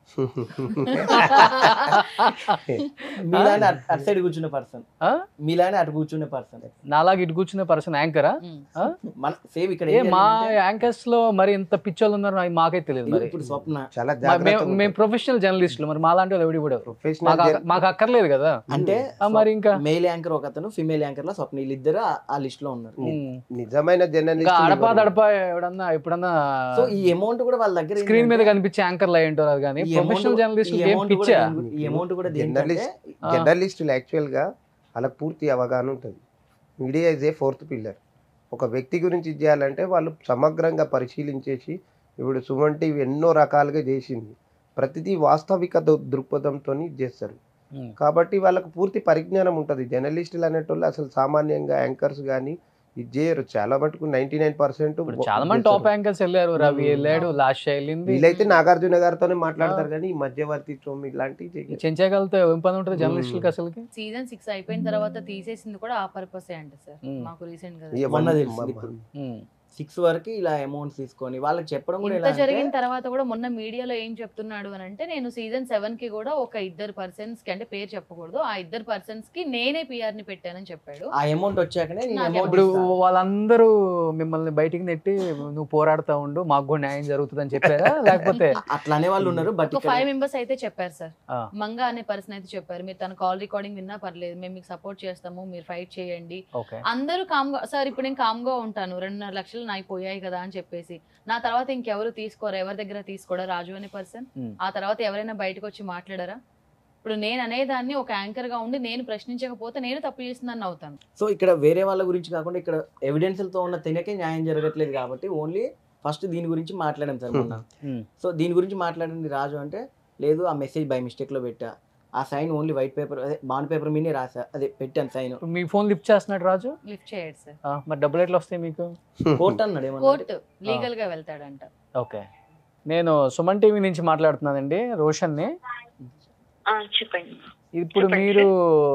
మీలానే అటు- అటు సైడ్ కూర్చున్న పర్సన్ ఆ? మీలానే అటు కూర్చునే పర్సన్ నాలాగా ఇటు కూర్చునే పర్సన్ యాంకరా ఉమ్. మన సేమ్ ఇక్కడ ఏ ఏం మా జరిగిందంటే, యాంకర్స్ లో మరి ఇంత పిచ్చోళ్ళు ఉన్నారు నాకు మాకైతే తెలియదు మరి ఇప్పుడు స్వప్న చాలా మా- మేము- జాగ్రత్తగా మేము ప్రొఫెషనల్ జర్నలిస్టులు మరి మాలాంటి వాళ్ళు ఎవడి కూడా ప్రొఫెషనల్ మాకు అక్క- మాకు అక్కర్లేదు కదా అంటే ఆ, మరి ఇంకా మెయిల్ యాంకర్ ఒక అతను ఫిమేల్ యాంకర్ లో స్వప్న వీళ్ళిద్దరు ఆ- ఆ లిస్ట్ లో ఉన్నారు ఉమ్. నిజమైన ఇంకా అడపా జర్నలిస్ట్ దడపా ఎవడన్నా ఎప్పుడన్నా సో ఈ అమౌంట్ కూడా వాళ్ళ దగ్గర స్క్రీన్ మీద ఏంటంటే, కనిపించే యాంకర్లు అయి ఉంటారు కానీ ఈ amount- ప్రొఫెషనల్ ఈ జర్నలిస్టులు ఏం amount కూడా పిచ్చా దేని- ఈ అమౌంట్ కూడా దేనికంటే జర్నలిస్ట్ ఆ. జర్నలిస్టులు యాక్చువల్గా వాళ్ళకి పూర్తి అవగాహన ఉంటుంది media is a fourth pillar ఒక వ్యక్తి గురించి ఇది చేయాలంటే వాళ్ళు సమగ్రంగా పరిశీలించేసి ఇప్పుడు సుమన్ టీవీ ఎన్నో రకాలుగా చేసింది ప్రతిదీ వాస్తవిక దృ- దృక్పథంతో చేస్తారు ఉమ్. కాబట్టి వాళ్ళకు పూర్తి పరిజ్ఞానం ఉంటుంది జర్నలిస్టులు అనేటోళ్ళు అసలు సామాన్యంగా యాంకర్స్ కానీ ఇది చేయరు చాలా మటుకు నైన్టీ నైన్ పర్సెంట్ ఇప్పుడు చాలా మంది టాప్ యాంకర్స్ వెళ్ళారు రవి ఉమ్. వెళ్ళాడు లాస్ట్ వెళ్ళింది వీళ్ళైతే నాగార్జున గారితోనే మాట్లాడతారు కానీ ఈ మధ్యవర్తిత్వం ఇలాంటివి చెయ్యరు. చెంచగలతో ఏం పని ఉంటుంది జర్నలిస్టులకి అసలుకి సీజన్ సిక్స్ అయిపోయిన తర్వాత తీసేసింది కూడా ఆ పర్పస్ అంట సార్ ఉమ్. మాకు రీసెంట్ గా ఇక మొన్న మన- తెలిసింది మన- ఇప్పుడు. ఉమ్. సిక్స్ వరకు ఇలా అమౌంట్స్ తీసుకొని వాళ్ళకి చెప్పడం కూడా ఇంత ఎలా జరిగిన అంటే, తర్వాత కూడా మొన్న మీడియాలో ఏం చెప్తున్నాడు అని అంటే నేను సీజన్ సెవెన్ కి కూడా ఒక ఇద్దరు పర్సన్స్ కి అంటే పేరు చెప్పకూడదు ఆ ఇద్దరు పర్సన్స్ కి నేనే పిఆర్ ని పెట్టానని చెప్పాడు ఆ అమౌంట్ వచ్చాకనే నేను నాకు అమౌంట్ ఇప్పుడు వాళ్ళందరూ మిమ్మల్ని బయటికి నెట్టి నువ్వు పోరాడుతా ఉండు మాకు కూడా న్యాయం జరుగుతుందని చెప్పారా లేకపోతే అట్లా అనే వాళ్ళు ఉన్నారు బట్ ఒక ఫైవ్ మెంబర్స్ అయితే చెప్పారు సార్ ఆ. మంగా అనే పర్సన్ అయితే చెప్పారు మీరు తన కాల్ రికార్డింగ్ విన్నా పర్లేదు మేము మీకు సపోర్ట్ చేస్తాము మీరు ఫైట్ చేయండి ఓకే అందరూ కామ్ గా సార్ ఇప్పుడు నేను కామ్ గా ఉంటాను రెండున్నర లక్షలు నాకు పోయాయి కదా అని చెప్పేసి నా తర్వాత ఇంకెవరు తీసుకోరు ఎవరి దగ్గర తీసుకోడా రాజు అనే పర్సన్ Hmm. ఆ తర్వాత ఎవరైనా బయటకు వచ్చి మాట్లాడారా ఇప్పుడు నేను అనేదాన్ని ఒక యాంకర్ గా ఉండి నేను ప్రశ్నించకపోతే నేను తప్పు చేసిందని అవుతాను సో ఇక్కడ వేరే వాళ్ళ గురించి కాకుండా ఇక్కడ ఎవిడెన్స్లతో ఉన్న తినకే న్యాయం జరగట్లేదు కాబట్టి ఓన్లీ ఫస్ట్ దీని గురించి మాట్లాడాం సార్ మొన్న Hmm. సో దీని గురించి మాట్లాడింది రాజు అంటే లేదు ఆ మెసేజ్ బై మిస్టేక్ లో పెట్టా ఆ సైన్ ఓన్లీ వైట్ పేపర్ అదే బాండ్ పేపర్ మీదే రాసా అదే పెట్టాను సైన్ ఇప్పుడు మీ ఫోన్ లిఫ్ట్ చేస్తున్నాడు రాజు లిఫ్ట్ చేయడు సార్ ఆ, మరి డబ్బులు ఎట్లా వస్తాయి మీకు కోర్ట్ అన్నాడు ఏమన్నా కోర్టు లీగల్ గా వెళ్తాడంట ఓకే నేను సుమన్ టీవీ నుంచి మాట్లాడుతున్నానండి రోషన్ని ఆ, చెప్పండి ఇప్పుడు చెప్పండి. మీరు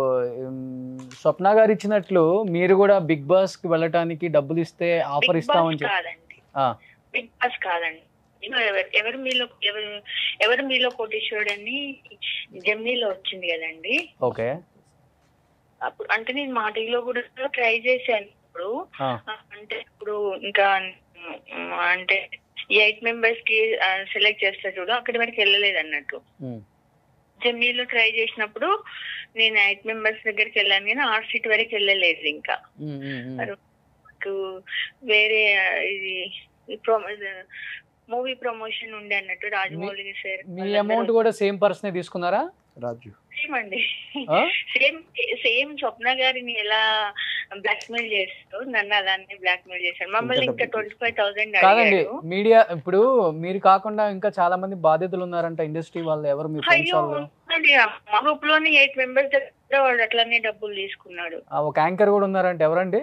ఉమ్, స్వప్న గారు ఇచ్చినట్లు మీరు కూడా బిగ్ బాస్ కి వెళ్ళటానికి డబ్బులు ఇస్తే ఆఫర్ బిగ్ ఇస్తామని బాస్ చెప్పి కాదండి ఆ. బిగ్ బాస్ కాదండి ఇదిగో ఎవరు- ఎవరు మీలో ఎవరు ఎవరు మీలో కోటేశ్వరుడు అని జమ్నీలో వచ్చింది కదండి ఓకే అప్పుడు అంటే నేను మా టీవీలో కూడా ట్రై చేశాను ఇప్పుడు ఆ, అంటే ఇప్పుడు ఇంకా ఉమ్, అంటే ఎయిట్ మెంబర్స్ కి సెలెక్ట్ చేస్తా చూడు అక్కడి వరకు వెళ్ళలేదు అన్నట్టు ఉమ్, జమ్నీలో ట్రై చేసినప్పుడు నేను ఎయిట్ మెంబర్స్ దగ్గరికి వెళ్ళాను కానీ ఆర్ సీట్ వరకు వెళ్ళలేదు ఇంకా ఉమ్, ఉమ్, ఉమ్. మరి నాకు వేరే ఆ, ఇది మూవీ ప్రమోషన్ ఉండే అన్నట్టు రాజమౌళి సార్ మీ అమౌంట్ కూడా సేమ్ పర్సనే తీసుకున్నారా రాజు సేమ్ అండి ఆ? సేమ్ సేమ్ స్వప్న గారిని ఎలా బ్లాక్ మెయిల్ చేస్తారు నన్ను అలానే బ్లాక్ మెయిల్ చేశారు మమ్మల్ని ఇంకా డబ్బులు ట్వంటీ ఫైవ్ థౌసండ్ కాదండి అడిగారు మీడియా ఇప్పుడు మీరు కాకుండా ఇంకా చాలా మంది బాధితులు ఉన్నారంట ఇండస్ట్రీ వాళ్ళు ఎవరు మీ ఫ్రెండ్స్ అయ్యో వాళ్ళు ఉందండి. మా గ్రూప్ లోనే ఎయిట్ మెంబర్స్ దగ్గర వాడు అట్లానే డబ్బులు తీసుకున్నాడు ఆ, ఒక యాంకర్ కూడా ఉన్నారంట ఎవరండి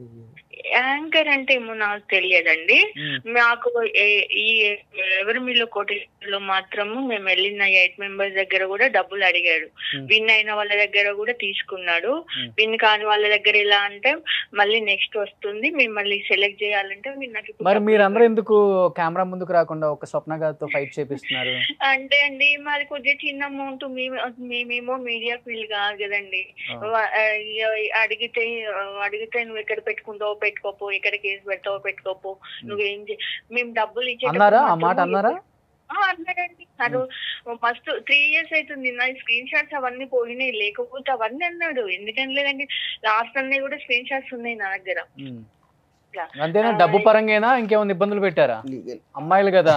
యాంకర్ అంటే ఏమో నాకు తెలియదండి ఉమ్, మాకు ఏ- ఈ ఎవరి మీలో కోటేశ్వరంలో మాత్రము మేము వెళ్ళిన ఎయిట్ మెంబర్స్ దగ్గర కూడా డబ్బులు అడిగాడు Hmm. విన్ అయిన వాళ్ళ దగ్గర కూడా తీసుకున్నాడు Hmm. విన్ కాని వాళ్ళ దగ్గర ఎలా అంటే మళ్ళీ నెక్స్ట్ వస్తుంది మేము మళ్ళీ సెలెక్ట్ చేయాలంటే మీరు నాకు ఇప్పుడు మరి డబ్బులు మీరందరూ ఎందుకు కెమెరా ముందుకు రాకుండా ఒక స్వప్న గారితో ఫైట్ చేపిస్తున్నారు అంటే అండి మాది కొద్దిగా చిన్న అమౌంట్ మేము మేమేమో మీడియా ఫీల్డ్ కాదు కదండి ఆ. వా- ఆ, ఇ- అడిగితే ఆ, అడిగితే నువ్వు ఎక్కడ పెట్టుకుంటావో పెట్టుకోపో ఎక్కడ కేసు పెడతావో పెట్టుకోపో నువ్వేం చే- మేము డబ్బులు ఇచ్చేటప్పుడు అన్నారా ఆ మాత్రము మాట అన్నారా ఆ, అన్నాడండి అడు మస్తు త్రీ ఇయర్స్ అవుతుంది నా స్క్రీన్ షాట్స్ అవన్నీ పోయినాయి లేకపోతే అవన్నీ అన్నాడు ఎందుకని లేదండి లాస్ట్ అన్నీ కూడా స్క్రీన్ షాట్స్ ఉన్నాయి నా దగ్గర ఉమ్. ఇట్లా. అంతేనా డబ్బు పరంగానా ఇంకేమైనా ఇబ్బందులు పెట్టారా లీగల్ అమ్మాయిలు కదా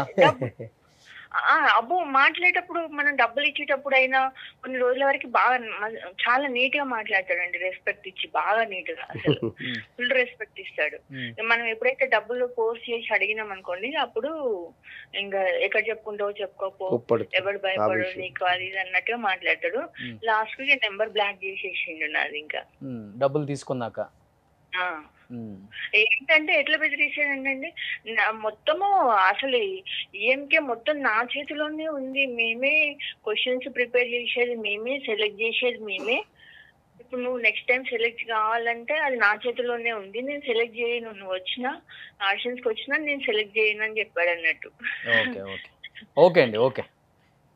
ఆ, అబ్బో మాట్లాడేటప్పుడు మనం డబ్బులు ఇచ్చేటప్పుడు అయినా కొన్ని రోజుల వరకు బాగా మ- చాలా నీట్ గా మాట్లాడతాడండి రెస్పెక్ట్ ఇచ్చి బాగా నీట్ గా అసలు ఉమ్, ఫుల్ రెస్పెక్ట్ ఇస్తాడు ఉమ్, మనం ఎప్పుడైతే డబ్బులు ఫోర్స్ చేసి అడిగినాం అనుకోండి అప్పుడు ఇంకా ఎక్కడ చెప్పుకుంటావో చెప్పుకోపో ఒప్పడు ఎవడు భయపడు విషయం. నీకు అది ఇది అన్నట్టుగా మాట్లాడతాడు Hmm. లాస్ట్ కి నెంబర్ బ్లాక్ చేసేసిండు నాది ఇంకా ఉమ్, డబ్బులు తీసుకున్నాక ఆ. ఉమ్, ఏంటంటే ఎట్లా బెదిరించాడండి నా- మొత్తము అసలు ఈఎంకే మొత్తం నా చేతిలోనే ఉంది మేమే క్వశ్చన్స్ ప్రిపేర్ చేసేది మేమే సెలెక్ట్ చేసేది మేమే ఇప్పుడు నువ్వు నెక్స్ట్ టైం సెలెక్ట్ కావాలంటే అది నా చేతిలోనే ఉంది నేను సెలెక్ట్ చేయను నువ్వు వచ్చినా ఆడిషన్స్కి వచ్చినా నేను సెలెక్ట్ చేయను అని చెప్పాడు అన్నట్టు ఓకే ఓకే ఓకే అండి ఓకే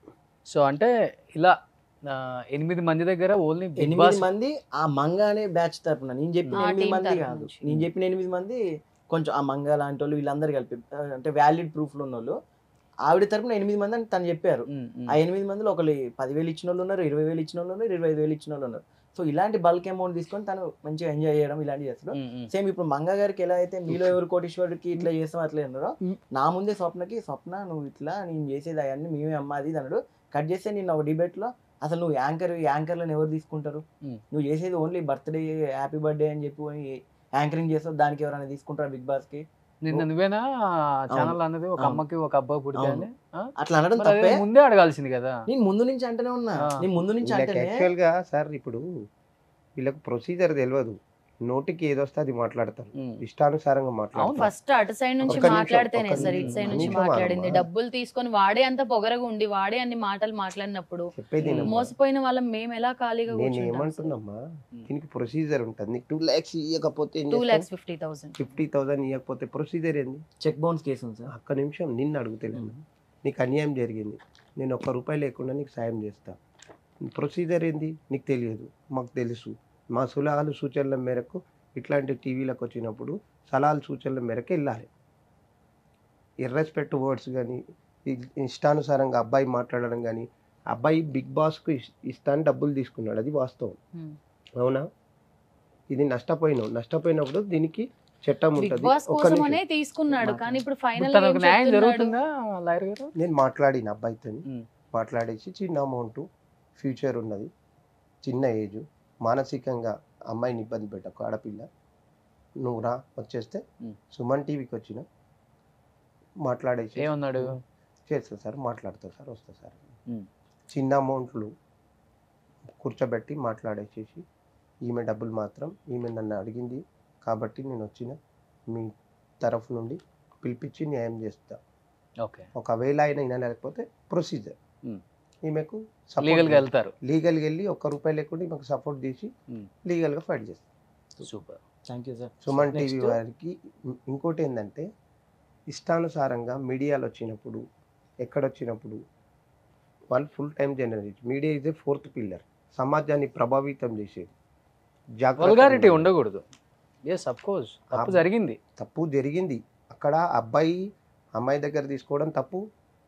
సో అంటే ఇలా ఆ, ఎనిమిది మంది దగ్గర ఓన్లీ బిగ్ ఎనిమిది బాస్ మంది ఆ మంగ అనే బ్యాచ్ తరపున నేను చెప్పిన ఆ ఎనిమిది team మంది తరపు కాదు నుంచి. నేను చెప్పిన ఎనిమిది మంది కొంచెం ఆ మంగ లాంటి వాళ్ళు వీళ్ళందరూ కలిపి ఆ, అంటే వ్యాలిడ్ ప్రూఫ్లు ఉన్న వాళ్ళు ఆవిడ తరపున ఎనిమిది మంది అని తను చెప్పారు ఉమ్, ఉమ్. ఆ ఎనిమిది మందిలో ఒకళ్ళు పదివేలు ఇచ్చిన వాళ్ళు ఉన్నారు ఇరవై వేలు ఇచ్చిన వాళ్ళు ఉన్నారు ఇరవై ఐదు వేలు ఇచ్చిన వాళ్ళు ఉన్నారు సో ఇలాంటి బల్క్ అమౌంట్ తీసుకొని తను మంచిగా ఎంజాయ్ చేయడం ఇలాంటివి చేస్తారు ఉమ్, ఉమ్. సేమ్ ఇప్పుడు మంగ గారికి ఎలా అయితే మీలో ఎవరు కోటీశ్వరుడికి ఇట్లా చేస్తాం అట్లా అన్నారో మ్. నా ముందే స్వప్నకి స్వప్న నువ్వు ఇట్లా నేను చేసేది అవన్నీ మేమే అమ్మాది అన్నాడు కట్ చేస్తే నేను ఒక డిబేట్ లో అసలు నువ్వు యాంకర్ యాంకర్లను ఎవరు తీసుకుంటారు మ్. నువ్వు చేసేది ఓన్లీ బర్త్డే హ్యాపీ బర్త్డే అని చెప్పి యాంకరింగ్ చేస్తావు దానికి ఎవరైనా తీసుకుంటారా బిగ్ బాస్ కి నిన్న నువ్వేనా ఛానల్ అన్నది ఒక అవును. అమ్మకి ఒక అబ్బాయి పుడితే అవును. అని ఆ? అట్లా అనడం మరి అదే తప్పే ముందే అడగాల్సింది కదా నేను ముందు నుంచి అంటేనే ఉన్నా ఆ. నేను ముందు నుంచి వీళ్ళకి అంటేనే యాక్చువల్గా సార్ ఇప్పుడు వీళ్ళకి ప్రొసీజర్ తెలియదు నోటికి ఏదొస్తే అది మాట్లాడతారు ఉమ్. ఇష్టానుసారంగా మాట్లాడతారు ఫస్ట్ అటు సైడ్ నుంచి ఒక్క నిమిషం, మాట్లాడితేనే ఒక్క సార్ ఇటు నిమిషం, సైడ్ నుంచి నిమిషం మాట్లాడింది ఆగమ్మా. డబ్బులు తీసుకొని వాడే అంత పొగరగా ఉండి వాడే అన్ని మాటలు మాట్లాడినప్పుడు చెప్పేది వినమ్మా. మోసపోయిన వాళ్ళం మేము ఎలా ఖాళీగా నేను కూర్చుంటాం ఏమంటున్నామ్మా ఉమ్. దీనికి ప్రొసీజర్ ఉంటుంది నీకు టూ ల్యాక్స్ ఇవ్వకపోతే two lakhs fifty thousand fifty thousand ఇవ్వకపోతే ప్రొసీజర్ ఏంది చెక్ బౌన్స్ కేసు ఉంది సార్ ఒక్క నిమిషం నిన్ను అడుగుతలేను నీకు అన్యాయం జరిగింది నేను ఒక్క రూపాయి లేకుండా నీకు సాయం చేస్తా ప్రొసీజర్ ఏంది నీకు తెలియదు మాకు తెలుసు మా సలహాలు సూచనల మేరకు ఇట్లాంటి టీవీలకు వచ్చినప్పుడు సలహాలు సూచనల మేరకు వెళ్ళాలి ఇర్రెస్పెక్ట్ వర్డ్స్ కానీ ఇష్టానుసారంగా అబ్బాయి మాట్లాడడం కానీ అబ్బాయి బిగ్ బాస్కు ఇస్తాను డబ్బులు తీసుకున్నాడు అది వాస్తవం అవునా ఇది నష్టపోయినావు నష్టపోయినప్పుడు దీనికి చట్టం బిగ్ ఉంటుంది బాస్ ఒక్క కోసం నిమిషం. అనే తీసుకున్నాడు కానీ ఇప్పుడు ఇప్పుడు ఫైనల్ తనకు న్యాయం జరుగుతుందా లాయర్ గారు నేను మాట్లాడిన అబ్బాయితో ఉమ్. మాట్లాడేసి చిన్న అమౌంట్ ఫ్యూచర్ ఉన్నది చిన్న ఏజ్ మానసికంగా అమ్మాయిని ఇబ్బంది పెట్టకు ఆడపిల్ల నువ్వు రా వచ్చేస్తే ఉమ్. సుమన్ టీవీకి వచ్చిన మాట్లాడేసి ఏమన్నాడు చేస్తా సార్ మాట్లాడతా సార్ వస్తా సార్ ఉమ్. చిన్న అమౌంట్లు కూర్చోబెట్టి మాట్లాడేసేసి ఈమె డబ్బులు మాత్రం ఈమె నన్ను అడిగింది కాబట్టి నేను వచ్చిన మీ తరఫు నుండి పిలిపించి న్యాయం చేస్తా ఓకే ఒకవేళ ఆయన అయినా లేకపోతే ప్రొసీజర్ ఉమ్. ఈమెకు లీగల్ గా వెళ్తారు లీగల్గా వెళ్ళి ఒక్క రూపాయి లేకుండా ఈమెకు సపోర్ట్ చేసి ఉమ్. లీగల్గా ఫైట్ చేస్తాం super thank you sir Suman Next. TV వారికి ఇం- ఇంకోటి ఏంటంటే ఇష్టానుసారంగా మీడియాలో వచ్చినప్పుడు ఎక్కడొచ్చినప్పుడు వాళ్ళు full time generate media is a fourth pillar సమాజాన్ని ప్రభావితం చేసేది జాగ్రత్తగా వల్గారిటీ ఉండాలి. ఉండకూడదు ఎస్ అఫ్ కోర్స్ తప్పు ఆ- జరిగింది తప్పు జరిగింది అక్కడ అబ్బాయి అమ్మాయి దగ్గర తీసుకోవడం తప్పు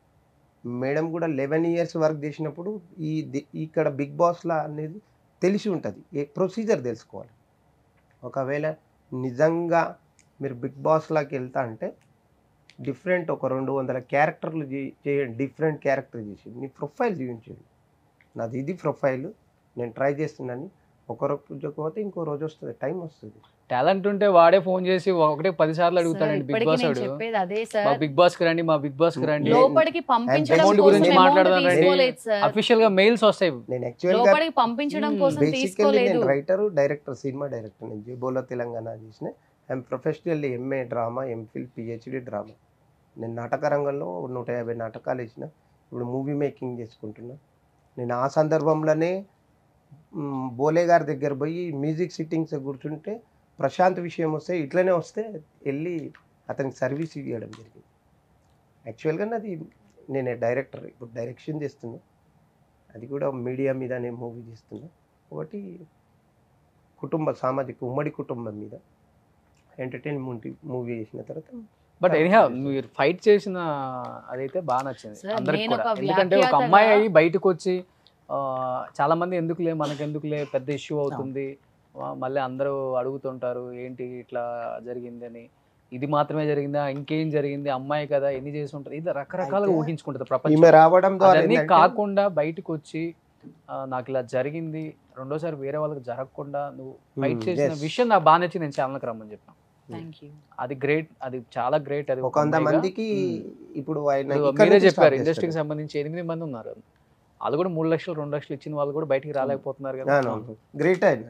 మేడం కూడా లెవెన్ ఇయర్స్ వర్క్ చేసినప్పుడు ఈ ది- ఇక్కడ బిగ్ బాస్లా అనేది తెలిసి ఉంటుంది ఏ ప్రొసీజర్ తెలుసుకోవాలి ఒకవేళ నిజంగా మీరు బిగ్ బాస్లాకి వెళ్తా అంటే డిఫరెంట్ ఒక రెండు వందల క్యారెక్టర్లు చే- చేయండి డిఫరెంట్ క్యారెక్టర్ చేసి మీ ప్రొఫైల్ చూపించండి నాది ఇది ప్రొఫైల్ నేను ట్రై చేస్తున్నాను ఒక రోజు పోతే ఇంకో రోజు వస్తుంది టైం వస్తుంది టాలెంట్ ఉంటే వాడే ఫోన్ చేసి ఒకటే పది సార్లు సార్, అడుగుతాడండి బిగ్ ఇప్పటికీ బాస్ నేను వాడు చెప్పేది అదే మా సార్ బిగ్ బాస్ కి రండి మా బిగ్ బాస్ కి రండి లో- లోపలికి పంపించడం amount కోసం గురించి amount మాట్లాడదాం రండి. తీసుకోలేదు సార్ అఫీషియల్ గా మెయిల్స్ వస్తాయి నేను యాక్చువల్గా లోపలికి పంపించడం Hmm, కోసం బేసికల్లీ తీసుకోలేదు నేను రైటర్ డైరెక్టర్ సినిమా డైరెక్టర్ నేను జేబోలో తెలంగాణ చేసిన I'm professional MA drama MPhil PhD drama నేను నాటక రంగంలో నూట యాభై నాటకాలు వేసిన ఇప్పుడు మూవీ మేకింగ్ చేసుకుంటున్నా నేను ఆ సందర్భంలోనే మ్, బోలే గారి దగ్గర పోయి మ్యూజిక్ సిట్టింగ్స్ కూర్చుంటే ప్రశాంత్ విషయం వస్తే ఇట్లనే వస్తే వెళ్ళి అతనికి సర్వీస్ ఇవ్వడం జరిగింది యాక్చువల్గా నాది నేను డైరెక్టర్ ఇప్పుడు డైరెక్షన్ చేస్తున్నా అది కూడా మీడియా మీద నేను మూవీ చేస్తున్నా ఒకటి కుటుంబ సామాజిక ఉమ్మడి కుటుంబం మీద ఎంటర్టైన్మెంట్ మూవీ చేసిన తర్వాత బట్ ఎనీహా మీరు ఫైట్ చేసిన అదైతే బాగా నచ్చింది Sir, అందరికి నేను కూడా ఒక ఎందుకంటే ఒక వ్యాఖ్యాతగా- అమ్మాయి అయ్యి బయటకు వచ్చి ఆ, చాలా మంది ఎందుకులే మనకెందుకులే పెద్ద ఇష్యూ అవుతుంది ఆ, మళ్ళీ అందరూ అడుగుతుంటారు ఏంటి ఇట్లా జరిగింది అని ఇది మాత్రమే జరిగిందా ఇంకేం జరిగింది అమ్మాయి కదా ఎన్ని చేసి ఉంటుంది ఇది రకరకాలుగా అయితే ఊహించుకుంటుంది ఈమె ప్రపంచం రావడం ద్వారా అదన్నీ ఏంటంటే- కాకుండా బయటకు వచ్చి ఆ, నాకు ఇలా జరిగింది రెండోసారి వేరే వాళ్ళకి జరగకుండా నువ్వు ఫైట్ Hmm, చేసిన yes. విషయం నాకు బాగా నచ్చి నేను ఛానల్కి రమ్మని చెప్పాను థ్యాంక్ యూ అది గ్రేట్ అది చాలా గ్రేట్ అది ఒక వంద అమ్మాయిగా. మందికి ఇప్పుడు ఆయన ఇప్పుడు ఇక్కడ మీరే నుంచి చెప్పారు start ఇండస్ట్రీకి చేస్తాడు. సంబంధించి ఎనిమిది మంది ఉన్నారు వాళ్ళు కూడా మూడు లక్షలు రెండు లక్షలు ఇచ్చిన వాళ్ళు కూడా బయటికి రాలేకపోతున్నారు కదా అవును, గ్రేట్ ఆయన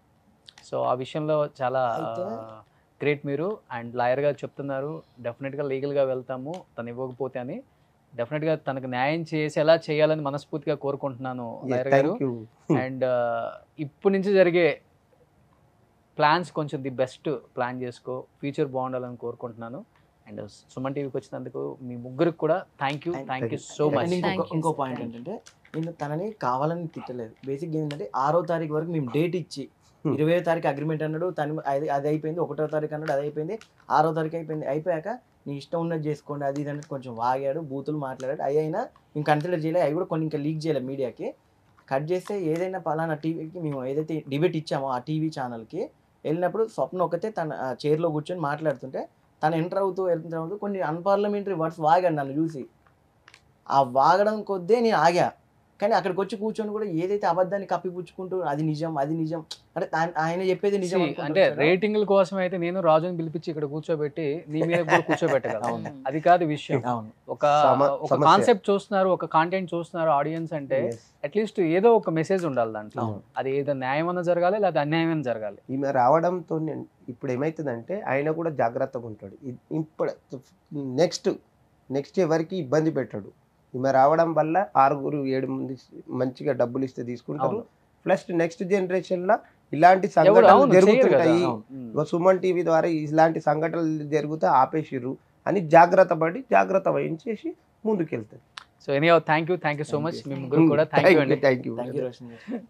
సో ఆ విషయంలో చాలా అయితే- గ్రేట్ మీరు అండ్ లాయర్ గారు చెప్తున్నారు డెఫినెట్గా లీగల్గా వెళ్తాము తను ఇవ్వకపోతే అని డెఫినెట్గా తనకు న్యాయం చేసేలా చేయాలని మనస్ఫూర్తిగా కోరుకుంటున్నాను లాయర్ గారు థ్యాంక్ యూ అండ్ ఇప్పటి నుంచి జరిగే ప్లాన్స్ కొంచెం ది బెస్ట్ ప్లాన్ చేసుకో ఫ్యూచర్ బాగుండాలని కోరుకుంటున్నాను అండ్ సుమన్ టీవీకి వచ్చినందుకు మీ ముగ్గురికి కూడా thank you Thank- thank you thank you. So and much Thank ఇంకొక you, ఇంకో sir. పాయింట్ Thank ఏంటంటే నేను తనని కావాలని తిట్టలేదు బేసిక్ ఏంటంటే ఆరో తారీఖు వరకు మేము డేట్ ఇచ్చి Hmm. ఇరవై తారీఖు అగ్రిమెంట్ అన్నాడు తను అది అది అయిపోయింది ఒకటో తారీఖు అన్నాడు అది అయిపోయింది ఆరో తారీఖు అయిపోయింది అయిపోయాక నీ ఇష్టం ఉన్నది చేసుకోండి అది ఇది అనేది కొంచెం వాగాడు బూతులు మాట్లాడాడు అవి అయినా మేము కన్సిడర్ చేయలేదు అవి కూడా కొన్ని ఇంకా లీక్ చేయలేదు మీడియాకి కట్ చేస్తే ఏదైనా పలానా టీవీకి మేము ఏదైతే డిబేట్ ఇచ్చామో ఆ టీవీ ఛానల్కి వెళ్ళినప్పుడు స్వప్న ఒకతే తన చైర్లో కూర్చొని మాట్లాడుతుంటే తను ఎంటర్ అవుతూ ఎంటర్ అవుతూ కొన్ని అన్పార్లమెంటరీ వర్డ్స్ వాగాడు నన్ను చూసి ఆ వాగడం కొద్దే నేను ఆగా కానీ అక్కడికి వచ్చి కూర్చొని కూడా ఏదైతే అబద్ధాన్ని కప్పిపుచ్చుకుంటూ అది నిజం అది నిజం అంటే ఆయన- ఆయన చెప్పేది నిజం See, అనుకుంటూ అంటే వచ్చాడు. రేటింగ్ల కోసం అయితే నేను రాజుని పిలిపించి ఇక్కడ కూర్చోబెట్టి నీ మీద కూడా కూర్చోబెట్టగలను అవును. అది కాదు విషయం అవును ఒక సమ- ఒక సమస్య. కాన్సెప్ట్ చూస్తున్నారు ఒక కాంటెంట్ చూస్తున్నారు ఆడియన్స్ అంటే Yes. అట్లీస్ట్ ఏదో ఒక మెసేజ్ ఉండాలి దాంట్లో అవును. అది ఏదో న్యాయమైనా జరగాలి లేదా అన్యాయమైనా జరగాలి ఈమె రావడంతో నేను ఇప్పుడు ఏమవుతుందంటే ఆయన కూడా జాగ్రత్తగా ఉంటాడు ఇ- ఇప్పుడు నెక్స్ట్ నెక్స్ట్ ఎవరికి ఇబ్బంది పెట్టాడు ఈమె రావడం వల్ల ఆరుగురు ఏడు మంది మంచిగా డబ్బులు ఇస్తే తీసుకుంటారు అవును. ప్లస్ నెక్స్ట్ జనరేషన్ లో ఇలాంటి ఎవరు సంఘటనలు అవును చేయరు కదా జరుగుతుంటాయి అవును. ఉమ్. ఇగో సుమన్ టీవీ ద్వారా ఇలాంటి సంఘటనలు జరిగితే ఆపేసిర్రు అని జాగ్రత్త పడి జాగ్రత్త వహించేసి ముందుకెళ్తారు so any thank you thank you so Thank much you. మీ ముగ్గురు కూడా థ్యాంక్ యూ అండి thank you thank you Roshan గారు